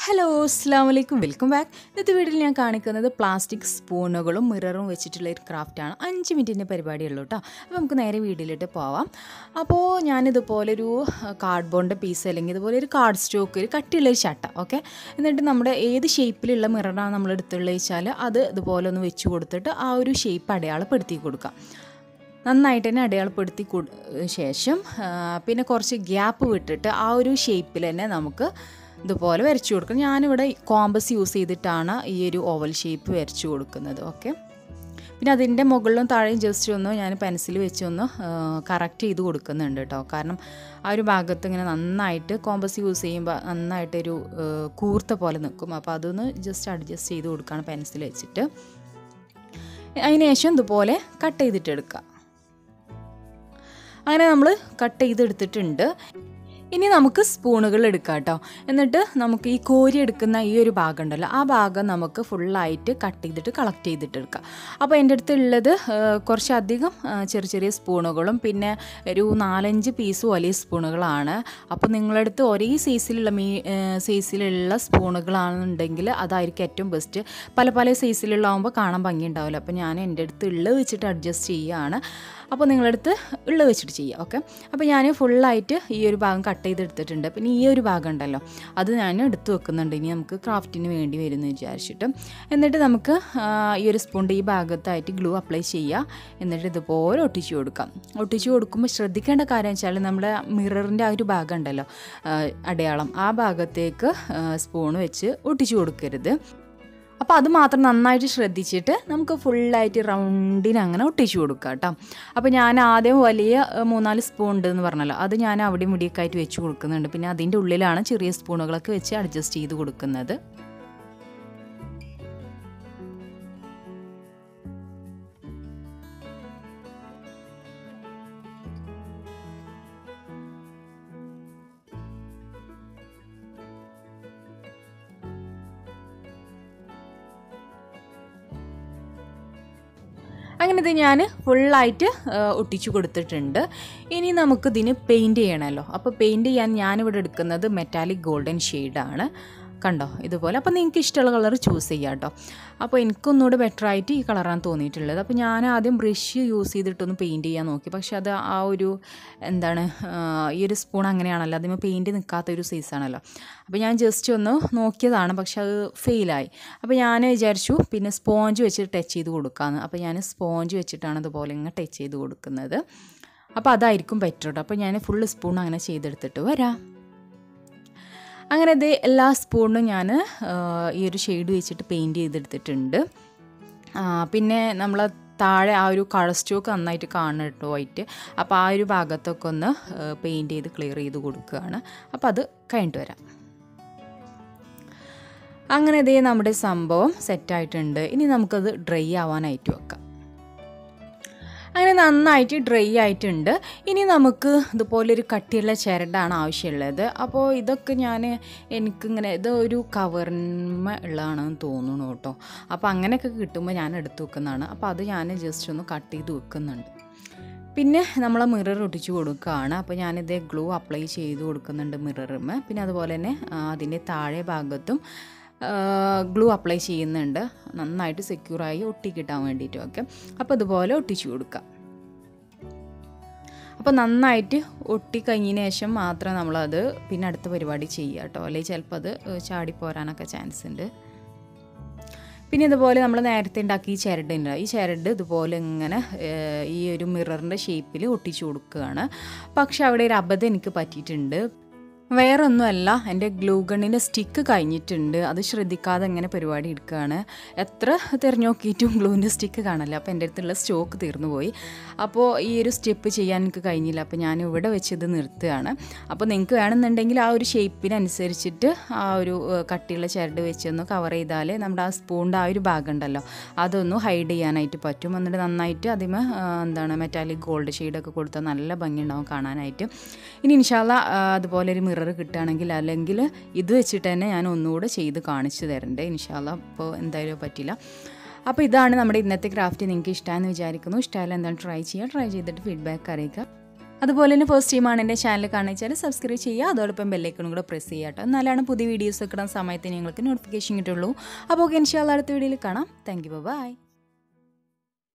hello അസ്സാം വലൈക്കും welcome back ഇന്നത്തെ വീഡിയോയിൽ ഞാൻ കാണിക്കുന്നത് പ്ലാസ്റ്റിക് സ്പൂണുകളും മിററും വെച്ചിട്ടുള്ള ഒരു ക്രാഫ്റ്റാണ് അഞ്ച് മിനിറ്റിൻ്റെ പരിപാടിയുള്ളൂ കേട്ടോ അപ്പോൾ നമുക്ക് നേരെ വീഡിയോയിലിട്ട് പോവാം അപ്പോൾ ഞാനിതുപോലെ ഒരു കാർഡ്ബോർഡിൻ്റെ പീസ് അല്ലെങ്കിൽ ഇതുപോലെ ഒരു കാർഡ് സ്റ്റോക്ക് ഒരു കട്ടിയുള്ള ഒരു ചട്ട ഓക്കെ എന്നിട്ട് നമ്മുടെ ഏത് ഷേപ്പിലുള്ള മിററാണ് നമ്മൾ എടുത്തുള്ളത് വെച്ചാൽ അത് ഇതുപോലെ ഒന്ന് വെച്ച് കൊടുത്തിട്ട് ആ ഒരു ഷേപ്പ് അടയാളപ്പെടുത്തി കൊടുക്കാം നന്നായിട്ട് തന്നെ അടയാളപ്പെടുത്തി കൊടു ശേഷം ആ, പിന്നെ കുറച്ച് ഗ്യാപ്പ് വിട്ടിട്ട് ആ ഒരു ഷേപ്പിൽ തന്നെ നമുക്ക് ഇതുപോലെ വരച്ചു കൊടുക്കണം ഞാനിവിടെ കോമ്പസ് യൂസ് ചെയ്തിട്ടാണ് ഈ ഒരു ഓവൽ ഷേപ്പ് വരച്ചു കൊടുക്കുന്നത് ഓക്കെ പിന്നെ അതിൻ്റെ മുകളിലും താഴെയും ജസ്റ്റ് ഒന്ന് ഞാൻ പെൻസിൽ വെച്ച് ഒന്ന് കറക്റ്റ് ചെയ്ത് കൊടുക്കുന്നുണ്ട് കേട്ടോ കാരണം ആ ഒരു ഭാഗത്ത് ഇങ്ങനെ നന്നായിട്ട് കോമ്പസ് യൂസ് ചെയ്യുമ്പോൾ നന്നായിട്ടൊരു ആ, കൂർത്ത പോലെ നിൽക്കും അപ്പോൾ അതൊന്ന് ജസ്റ്റ് അഡ്ജസ്റ്റ് ചെയ്ത് കൊടുക്കുകയാണ് പെൻസിൽ വെച്ചിട്ട് അതിന് ശേഷം ഇതുപോലെ കട്ട് ചെയ്തിട്ടെടുക്കുക അങ്ങനെ നമ്മൾ കട്ട് ചെയ്തെടുത്തിട്ടുണ്ട് ഇനി നമുക്ക് സ്പൂണുകൾ എടുക്കാം കേട്ടോ എന്നിട്ട് നമുക്ക് ഈ കോരി എടുക്കുന്ന ഈ ഒരു ഭാഗം ഉണ്ടല്ലോ ആ ഭാഗം നമുക്ക് ഫുള്ളായിട്ട് കട്ട് ചെയ്തിട്ട് കളക്ട് ചെയ്തിട്ട് എടുക്കാം അപ്പോൾ എൻ്റെ അടുത്തുള്ളത് ആ, കുറച്ചധികം ആ, ചെറിയ ചെറിയ സ്പൂണുകളും പിന്നെ ഒരു നാലഞ്ച് പീസ് വലിയ സ്പൂണുകളാണ് അപ്പോൾ നിങ്ങളുടെ അടുത്ത് ഒരേ സൈസിലുള്ള മീ സൈസിലുള്ള സ്പൂണുകളാണെന്നുണ്ടെങ്കിൽ അതായിരിക്കും ഏറ്റവും ബെസ്റ്റ് പല പല സൈസിലുള്ളതാകുമ്പോൾ കാണാൻ ഭംഗി ഉണ്ടാവില്ല അപ്പോൾ ഞാൻ എൻ്റെ അടുത്ത് ഉള്ളത് വെച്ചിട്ട് അഡ്ജസ്റ്റ് ചെയ്യുകയാണ് അപ്പോൾ നിങ്ങളടുത്ത് ഉള്ളത് വെച്ചിട്ട് ചെയ്യുക ഓക്കെ അപ്പോൾ ഞാൻ ഫുള്ളായിട്ട് ഈ ഒരു ഭാഗം കട്ട് ചെയ്തെടുത്തിട്ടുണ്ട് പിന്നെ ഈ ഒരു ഭാഗം ഉണ്ടല്ലോ അത് ഞാൻ എടുത്ത് വെക്കുന്നുണ്ട് ഇനി നമുക്ക് ക്രാഫ്റ്റിന് വേണ്ടി വരുമെന്ന് വിചാരിച്ചിട്ട് എന്നിട്ട് നമുക്ക് ആ, ഈ ഒരു സ്പൂണിൻ്റെ ഈ ഭാഗത്തായിട്ട് ഗ്ലൂ അപ്ലൈ ചെയ്യുക എന്നിട്ട് ഇതുപോലെ ഒട്ടിച്ചു കൊടുക്കാം ഒട്ടിച്ചു കൊടുക്കുമ്പോൾ ശ്രദ്ധിക്കേണ്ട കാര്യം വെച്ചാൽ നമ്മുടെ മിററിൻ്റെ ആ ഒരു ഭാഗം ഉണ്ടല്ലോ ആ, അടയാളം ആ ഭാഗത്തേക്ക് സ്പൂൺ വെച്ച് ഒട്ടിച്ചു കൊടുക്കരുത് അപ്പോൾ അത് മാത്രം നന്നായിട്ട് ശ്രദ്ധിച്ചിട്ട് നമുക്ക് ഫുള്ളായിട്ട് റൗണ്ടിന് അങ്ങനെ ഒട്ടിച്ചു കൊടുക്കുക കേട്ടോ അപ്പോൾ ഞാൻ ആദ്യം വലിയ ഏഹ്, മൂന്നാല് സ്പൂൺ ഉണ്ട് എന്ന് പറഞ്ഞല്ലോ അത് ഞാൻ അവിടെ മുടിയൊക്കെ ആയിട്ട് വെച്ച് കൊടുക്കുന്നുണ്ട് പിന്നെ അതിൻ്റെ ഉള്ളിലാണ് ചെറിയ സ്പൂണുകളൊക്കെ വെച്ച് അഡ്ജസ്റ്റ് ചെയ്ത് കൊടുക്കുന്നത് അങ്ങനെ ഇത് ഞാൻ ഫുള്ളായിട്ട് ഒട്ടിച്ചു കൊടുത്തിട്ടുണ്ട് ഇനി നമുക്കിതിന് പെയിൻറ് ചെയ്യണമല്ലോ അപ്പോൾ പെയിൻറ് ചെയ്യാൻ ഞാനിവിടെ എടുക്കുന്നത് മെറ്റാലിക് ഗോൾഡൻ ഷെയ്ഡാണ് കണ്ടോ ഇതുപോലെ അപ്പോൾ നിങ്ങൾക്ക് ഇഷ്ടമുള്ള കളർ ചൂസ് ചെയ്യാം കേട്ടോ അപ്പോൾ എനിക്കൊന്നുകൂടെ ബെറ്റർ ആയിട്ട് ഈ കളറാണ് തോന്നിയിട്ടുള്ളത് അപ്പോൾ ഞാൻ ആദ്യം ബ്രഷ് യൂസ് ചെയ്തിട്ടൊന്ന് പെയിൻറ് ചെയ്യാൻ നോക്കി പക്ഷെ അത് ആ ഒരു എന്താണ് ആ, ഈ ഒരു സ്പൂൺ അങ്ങനെയാണല്ലോ അതിന് പെയിൻറ് നിൽക്കാത്ത ഒരു സൈസാണല്ലോ അപ്പോൾ ഞാൻ ജസ്റ്റ് ഒന്ന് നോക്കിയതാണ് പക്ഷെ അത് ഫെയിലായി അപ്പോൾ ഞാൻ വിചാരിച്ചു പിന്നെ സ്പോഞ്ച് വെച്ച് ടച്ച് ചെയ്ത് കൊടുക്കാമെന്ന് അപ്പോൾ ഞാൻ സ്പോഞ്ച് വെച്ചിട്ടാണ് ഇതുപോലെ ഇങ്ങനെ ടച്ച് ചെയ്ത് കൊടുക്കുന്നത് അപ്പോൾ അതായിരിക്കും ബെറ്റർ കേട്ടോ അപ്പോൾ ഞാൻ ഫുള്ള് സ്പൂൺ അങ്ങനെ ചെയ്തെടുത്തിട്ട് വരാം അങ്ങനെ ഇത് എല്ലാ സ്പൂണിനും ഞാൻ ഈ ഒരു ഷെയ്ഡ് വെച്ചിട്ട് പെയിൻറ് ചെയ്തെടുത്തിട്ടുണ്ട് ആ, പിന്നെ നമ്മൾ താഴെ ആ ഒരു കളർ സ്റ്റോക്ക് നന്നായിട്ട് കാണും കേട്ടോ വൈറ്റ് അപ്പോൾ ആ ഒരു ഭാഗത്തൊക്കെ ഒന്ന് പെയിൻറ് ചെയ്ത് ക്ലിയർ ചെയ്ത് കൊടുക്കുകയാണ് അപ്പോൾ അത് കഴിഞ്ഞിട്ട് വരാം അങ്ങനെ ഇതേ നമ്മുടെ സംഭവം സെറ്റായിട്ടുണ്ട് ഇനി നമുക്കത് ഡ്രൈ ആവാനായിട്ട് വെക്കാം അങ്ങനെ നന്നായിട്ട് ഡ്രൈ ആയിട്ടുണ്ട് ഇനി നമുക്ക് ഇതുപോലെ ഒരു കട്ടിയുള്ള ചിരടാണ് ആവശ്യമുള്ളത് അപ്പോൾ ഇതൊക്കെ ഞാൻ എനിക്കിങ്ങനെ ഇത് ഒരു കവറിന്മ ഉള്ളതാണെന്ന് തോന്നുന്നു കേട്ടോ അപ്പോൾ അങ്ങനെയൊക്കെ കിട്ടുമ്പോൾ ഞാൻ എടുത്ത് വെക്കുന്നതാണ് അപ്പോൾ അത് ഞാൻ ജസ്റ്റ് ഒന്ന് കട്ട് ചെയ്ത് വെക്കുന്നുണ്ട് പിന്നെ നമ്മൾ മിറർ ഒട്ടിച്ച് കൊടുക്കുകയാണ് അപ്പോൾ ഞാനിത് ഗ്ലൂ അപ്ലൈ ചെയ്ത് കൊടുക്കുന്നുണ്ട് മിററുമേ പിന്നെ അതുപോലെ തന്നെ ആ, അതിൻ്റെ താഴെ ഭാഗത്തും ഗ്ലൂ അപ്ലൈ ചെയ്യുന്നുണ്ട് നന്നായിട്ട് സെക്യൂറായി ഒട്ടി കിട്ടാൻ വേണ്ടിയിട്ടും ഒക്കെ അപ്പോൾ ഇതുപോലെ ഒട്ടിച്ചു കൊടുക്കുക അപ്പോൾ നന്നായിട്ട് ഒട്ടി കഴിഞ്ഞതിന് ശേഷം മാത്രം നമ്മളത് പിന്നെ അടുത്ത പരിപാടി ചെയ്യുക കേട്ടോ അല്ലെങ്കിൽ ചിലപ്പോൾ അത് ചാടി പോരാനൊക്കെ ചാൻസ് ഉണ്ട് പിന്നെ ഇതുപോലെ നമ്മൾ നേരത്തെ ഉണ്ടാക്കിയ ഈ ചരടുണ്ട് ഈ ചരട് ഇതുപോലെ ഇങ്ങനെ ഏഹ്, ഈ ഒരു മിററിൻ്റെ ഷേപ്പിൽ ഒട്ടിച്ചു കൊടുക്കുകയാണ് പക്ഷെ അവിടെ ഒരു അബദ്ധം എനിക്ക് പറ്റിയിട്ടുണ്ട് വേറെ ഒന്നുമല്ല എൻ്റെ ഗ്ലൂ ഗണ്ണിൻ്റെ സ്റ്റിക്ക് കഴിഞ്ഞിട്ടുണ്ട് അത് ശ്രദ്ധിക്കാതെ ഇങ്ങനെ പരിപാടി എടുക്കുകയാണ് എത്ര തിരഞ്ഞു നോക്കിയിട്ടും ഗ്ലൂവിൻ്റെ സ്റ്റിക്ക് കാണില്ല അപ്പോൾ എൻ്റെ അടുത്തുള്ള സ്റ്റോക്ക് തീർന്നു പോയി അപ്പോൾ ഈ ഒരു സ്റ്റെപ്പ് ചെയ്യാൻ എനിക്ക് കഴിഞ്ഞില്ല അപ്പോൾ ഞാൻ ഇവിടെ വെച്ച് ഇത് നിർത്തുകയാണ് അപ്പോൾ നിങ്ങൾക്ക് വേണമെന്നുണ്ടെങ്കിൽ ആ ഒരു ഷേപ്പിനനുസരിച്ചിട്ട് ആ ഒരു ഏഹ്, കട്ടിയുള്ള ചരട് വെച്ചൊന്ന് കവർ ചെയ്താൽ നമ്മുടെ ആ സ്പൂണിൻ്റെ ആ ഒരു ഭാഗം ഉണ്ടല്ലോ അതൊന്ന് ഹൈഡ് ചെയ്യാനായിട്ട് പറ്റും എന്നിട്ട് നന്നായിട്ട് അതിമ എന്താണ് മെറ്റാലിക് ഗോൾഡ് ഷെയ്ഡൊക്കെ കൊടുത്താൽ നല്ല ഭംഗിയുണ്ടാവും കാണാനായിട്ട് ഇനി ഇൻഷാല്ല അതുപോലെ ഒരു മിറർ കിട്ടുകയാണെങ്കിൽ അല്ലെങ്കിൽ ഇത് വെച്ചിട്ട് തന്നെ ഞാൻ ഒന്നുകൂടെ ചെയ്ത് കാണിച്ചു തരണ്ടേ ഇൻഷാല്ല ഇപ്പോൾ എന്തായാലും പറ്റില്ല അപ്പോൾ ഇതാണ് നമ്മുടെ ഇന്നത്തെ ക്രാഫ്റ്റ് നിങ്ങൾക്ക് ഇഷ്ടമാണെന്ന് വിചാരിക്കുന്നു ഇഷ്ടമായാലും എന്താണ് ട്രൈ ചെയ്യുക ട്രൈ ചെയ്തിട്ട് ഫീഡ്ബാക്ക് അറിയിക്കുക അതുപോലെ തന്നെ ഫസ്റ്റ് ടൈമാണ് എൻ്റെ ചാനൽ കാണുക വെച്ചാൽ സബ്സ്ക്രൈബ് ചെയ്യുക അതോടൊപ്പം ബെല്ലൈക്കണും കൂടെ പ്രസ് ചെയ്യുക കേട്ടോ എന്നാലാണ് പുതിയ വീഡിയോസ് ഒക്കെ ഇടാൻ സമയത്ത് നിങ്ങൾക്ക് നോട്ടിഫിക്കേഷൻ കിട്ടുള്ളൂ അപ്പോൾ ഓക്കെ ഇൻഷാല്ല അടുത്ത വീഡിയോയിൽ കാണാം താങ്ക് യു ബൈ